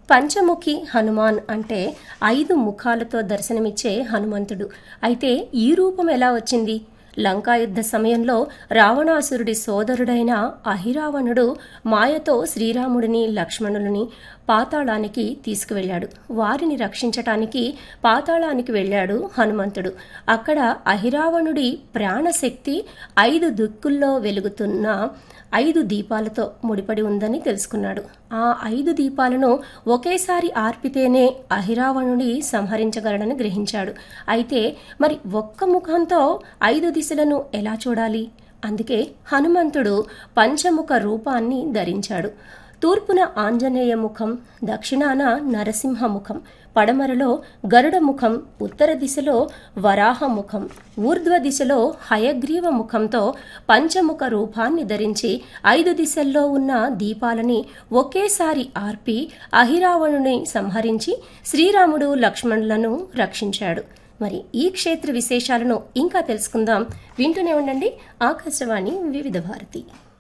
పంచముఖి హనుమాన్ అంటే ఐదు ముఖాలతో దర్శనమిచ్చే హనుమంతుడు అయితే ఈ రూపం ఎలా వచ్చింది లంకాయుద్ధ సమయంలో రావణాసురుడి సోదరుడైన అహిరావణుడు మాయతో శ్రీరాముడిని లక్ష్మణులని పాతాళానికి తీసుకువెళ్ళాడు వారిని రక్షించటానికి పాతాళానికి వెళ్ళాడు హనుమంతుడు అక్కడ అహిరావణుడి ప్రాణశక్తి ఐదు దిక్కుల్లో వెలుగుతున్న ఐదు దీపాలతో ముడిపడి ఉందని తెలుసుకున్నాడు ఆ ఐదు దీపాలను ఒకేసారి ఆర్పితేనే అహిరావణుడి సంహరించగలడని గ్రహించాడు అయితే మరి ఒక్క ముఖంతో ఐదు దిశలను ఎలా చూడాలి అందుకే హనుమంతుడు పంచముఖ రూపాన్ని ధరించాడు తూర్పున ఆంజనేయ ముఖం దక్షిణాన నరసింహ ముఖం పడమరలో గరుడ ముఖం ఉత్తర దిశలో వరాహ ముఖం ఊర్ధ్వ దిశలో హయగ్రీవ ముఖంతో పంచముఖ రూపాన్ని ధరించి ఐదు దిశల్లో ఉన్న దీపాలని ఒకేసారి ఆర్పి అహిరావణుని సంహరించి శ్రీరాముడు లక్ష్మణులను రక్షించాడు మరి ఈ క్షేత్ర విశేషాలను ఇంకా తెలుసుకుందాం వింటూనే ఉండండి ఆకాశవాణి వివిధ భారతి